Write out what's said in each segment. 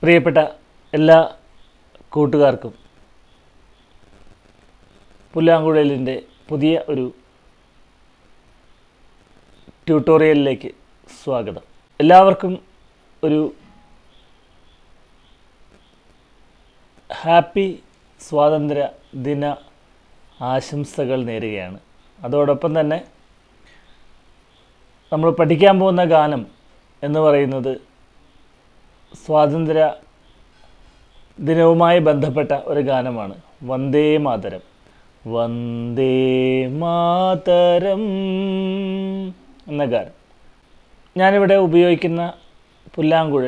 പ്രിയപ്പെട്ട എല്ലാ കൂട്ടുകാർക്കും പുല്ലാങ്കുഴലിൻ്റെ പുതിയ ഒരു ട്യൂട്ടോറിയലിലേക്ക് സ്വാഗതം എല്ലാവർക്കും ഒരു ഹാപ്പി സ്വാതന്ത്ര്യ ദിന ആശംസകൾ നേരുകയാണ് അതോടൊപ്പം തന്നെ നമ്മൾ പഠിക്കാൻ പോകുന്ന ഗാനം എന്ന് പറയുന്നത് സ്വാതന്ത്ര്യ ദിനവുമായി ബന്ധപ്പെട്ട ഒരു ഗാനമാണ് വന്ദേ മാതരം വന്ദേ മാതരം എന്ന ഗാനം ഞാനിവിടെ ഉപയോഗിക്കുന്ന പുല്ലാങ്കുഴൽ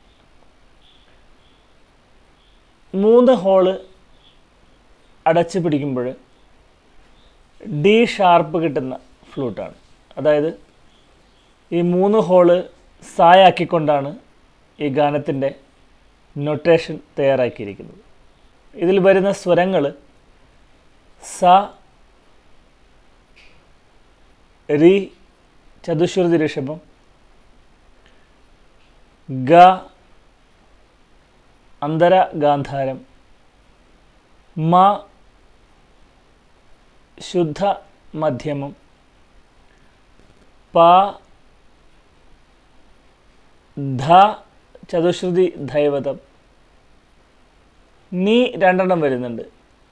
മൂന്ന് ഹോള് അടച്ചു പിടിക്കുമ്പോൾ ഡി ഷാർപ്പ് കിട്ടുന്ന ഫ്ലൂട്ടാണ് അതായത് ഈ മൂന്ന് ഹോള് സായാക്കിക്കൊണ്ടാണ് ഈ ഗാനത്തിൻ്റെ നൊട്ടേഷൻ തയ്യാറാക്കിയിരിക്കുന്നത് ഇതിൽ വരുന്ന സ്വരങ്ങൾ സ രി ചതുശ്രുതി ഋഷഭം ഗ അന്തര ഗാന്ധാരം മ ശുദ്ധ മധ്യമം പ ധ ചതുശ്രുതി ധൈവതം നീ രണ്ടെണ്ണം വരുന്നുണ്ട്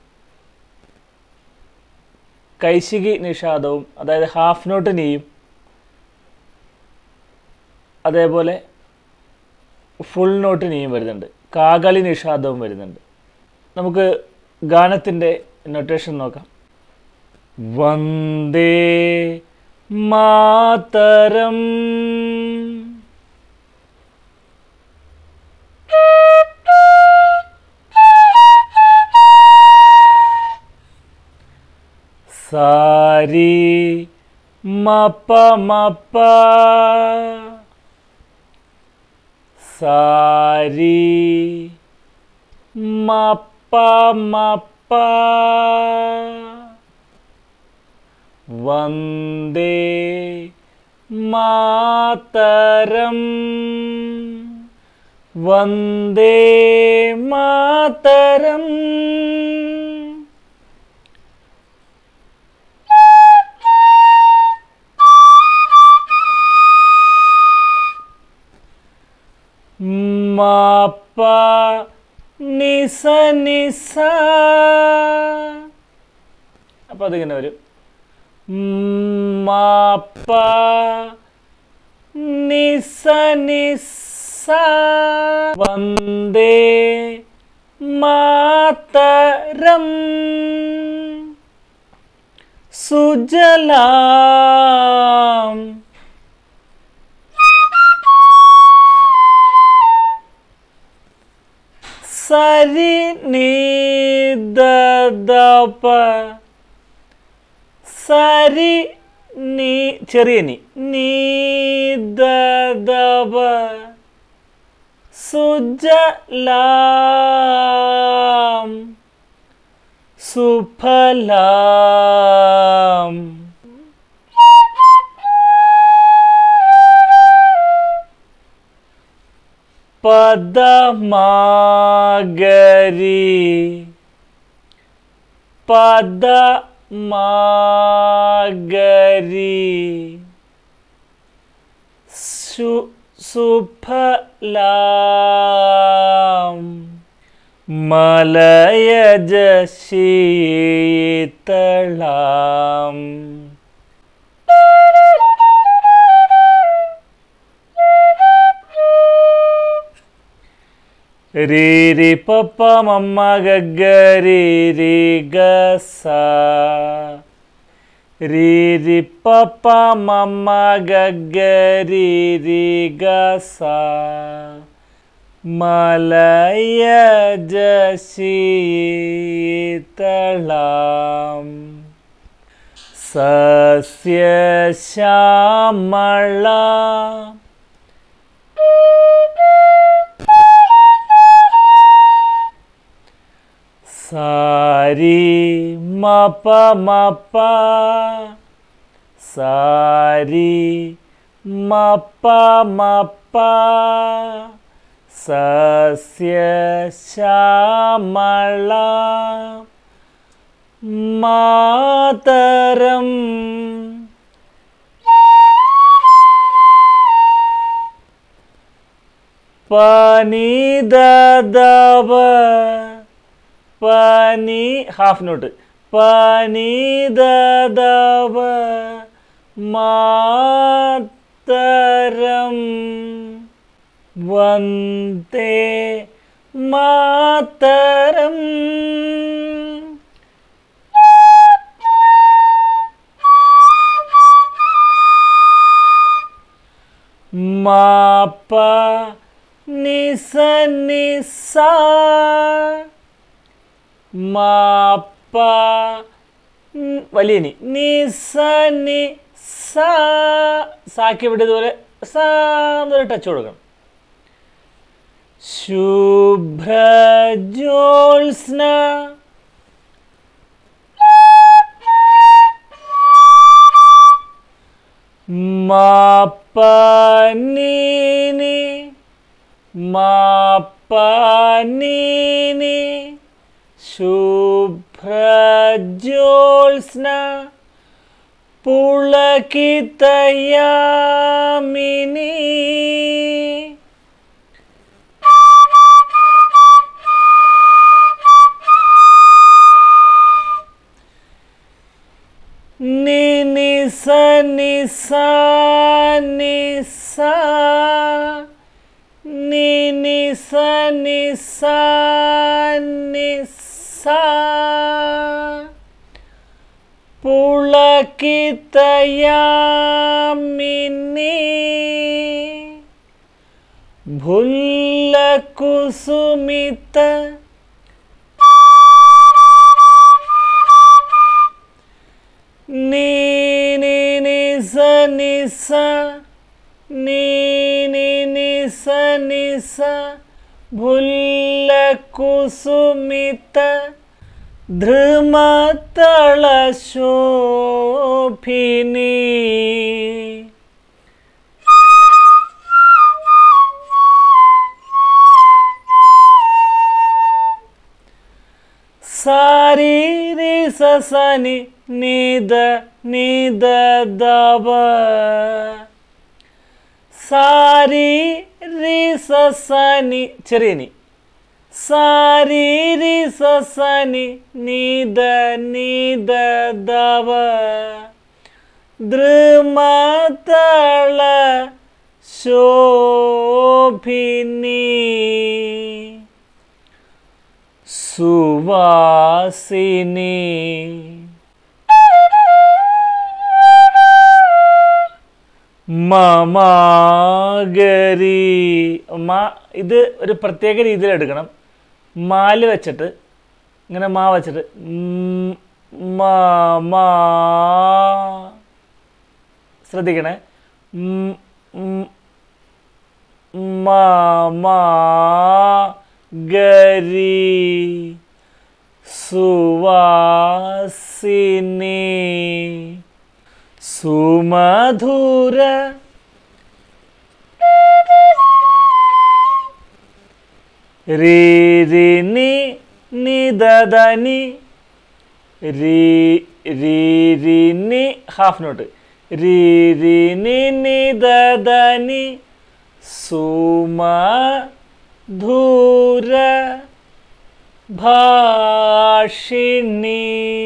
കൈശികി നിഷാദവും അതായത് ഹാഫ് നോട്ട് നീയും അതേപോലെ ഫുൾ നോട്ട് നീയും വരുന്നുണ്ട് കാകളി നിഷാദവും വരുന്നുണ്ട് നമുക്ക് ഗാനത്തിൻ്റെ നൊട്ടേഷൻ നോക്കാം വന്ദേ മാതരം സാരി മപ്പ മപ്പ സാരി മപ്പ മപ്പ വന്ദേ മാതരം വന്ദേ മാതരം മപ്പ നിസ നിസ അപ്പം അതിങ്ങനെ വരും മപ്പ നിസ നിസ വന്ദേ മാതരം സുജലാം സരി നീദപ സരി നീ ചെറിയ നീ നീദപ സുജലാം സുഫലാം പദമാഗരി പദമാഗരി സു സുഫലാം മലയജ ശീതളാം ರೀ ರಿ ಪಪ್ಪ ಮಮ್ಮ ಗಗ್ಗ ರೀ ರಿ ಗ ಸ ರೀ ರಿ ಪಪ್ಪ ಮಮ್ಮ ಗಗ್ಗ ರೀ ರಿ ಗ ಸ ಮಲಯ ಜಶೀತಳಾಂ ಸಸ್ಯ ಶ್ಯಾಮಳ സാരി മപ മപ സാരി മപ മപ സസ്യശ്യാമള മാതരം പനിദവ പനി ഹാഫ് നോട്ട് പനിദവ മാതരം വന്ദേ മാതരം മാപ്പ നിസ നിസ മാപ്പ ഉം, വലിയ നി നിസ നി സ സാക്കി ഇവിടെ ഇതുപോലെ സാ എന്നൊരു ടച്ച് കൊടുക്കണം ശുഭ്രജോത്സ്ന മാപ്പനീനി മാപ്പനീനി ശുഭ്രജോത്സ്ന പുളകിതയാമിനി നി നി സ നി സ നി സ നി നി സ നി സ നി സ പുളകിതയാമിനി ഭുല്ലകുസുമിത നീ നീ നി സ നി സ നീ നീ നി സ നി സ ഭുല്ലകുസുമിത ധൃമതളശോഭിനി സാരീരി സസനി നീത നീത ദവ സാരി രി സസനി ചെറിയ നീ സാരീരി സസനി നീത നീത ദവ ദ്രുമതള ശോഭിനി സുവാസിനി മമാഗരി മാ ഇത് ഒരു പ്രത്യേക രീതിയിൽ എടുക്കണം മാല് വെച്ചിട്ട് ഇങ്ങനെ മാ വെച്ചിട്ട് ഉം, മാ മാ ശ്രദ്ധിക്കണേ ഉം, ഉം, മാ മാ ഗരി സുവാസിനി സുമധുര രീരിനി നിദനി രീ രീരിനി ഹാഫ് നോട്ട് രീരിനി നിദനി സുമധുര ഭാഷിണി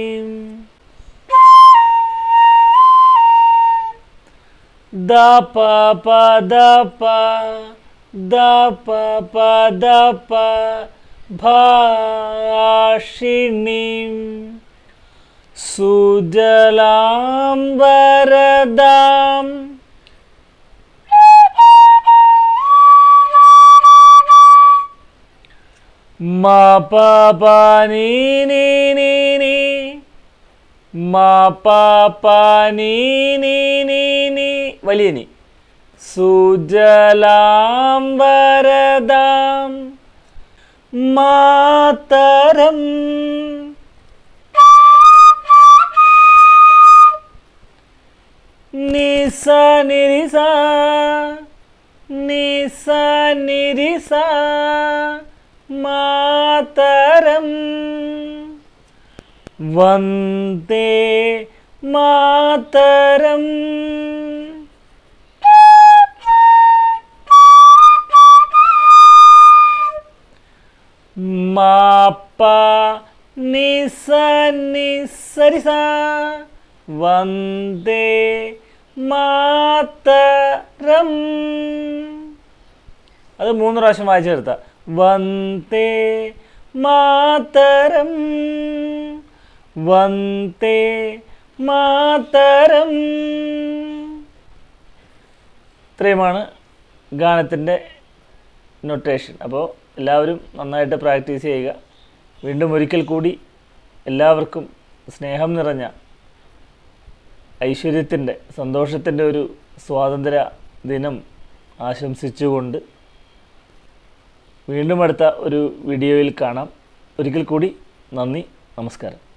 ദ പ പ ദ പ ദ പ പ ദ പ ഭാഷിണി സുജലാം വരദാം മാ പ പ നീ നീ നീ നീ മാ പ പ നീ നീ നീ നീ വലിയ നീ സുജലാം വരദാം മാതരം നിസ നിരിസ നിസ നിരിസ മാതരം വന്ദേ മാതരം മാപ്പ നിസ നിസരിസ വന്ദേ മാതരം അത് മൂന്ന് പ്രാവശ്യം വായിച്ചെടുത്ത വന്ദേ മാതരം വന്ദേ മാതരം ഇത്രയുമാണ് ഗാനത്തിൻ്റെ നൊട്ടേഷൻ അപ്പോൾ എല്ലാവരും നന്നായിട്ട് പ്രാക്ടീസ് ചെയ്യുക വീണ്ടും ഒരിക്കൽ കൂടി എല്ലാവർക്കും സ്നേഹം നിറഞ്ഞ ഐശ്വര്യത്തിൻ്റെ സന്തോഷത്തിൻ്റെ ഒരു സ്വാതന്ത്ര്യ ദിനം ആശംസിച്ചുകൊണ്ട് വീണ്ടും അടുത്ത ഒരു വീഡിയോയിൽ കാണാം ഒരിക്കൽ കൂടി നന്ദി നമസ്കാരം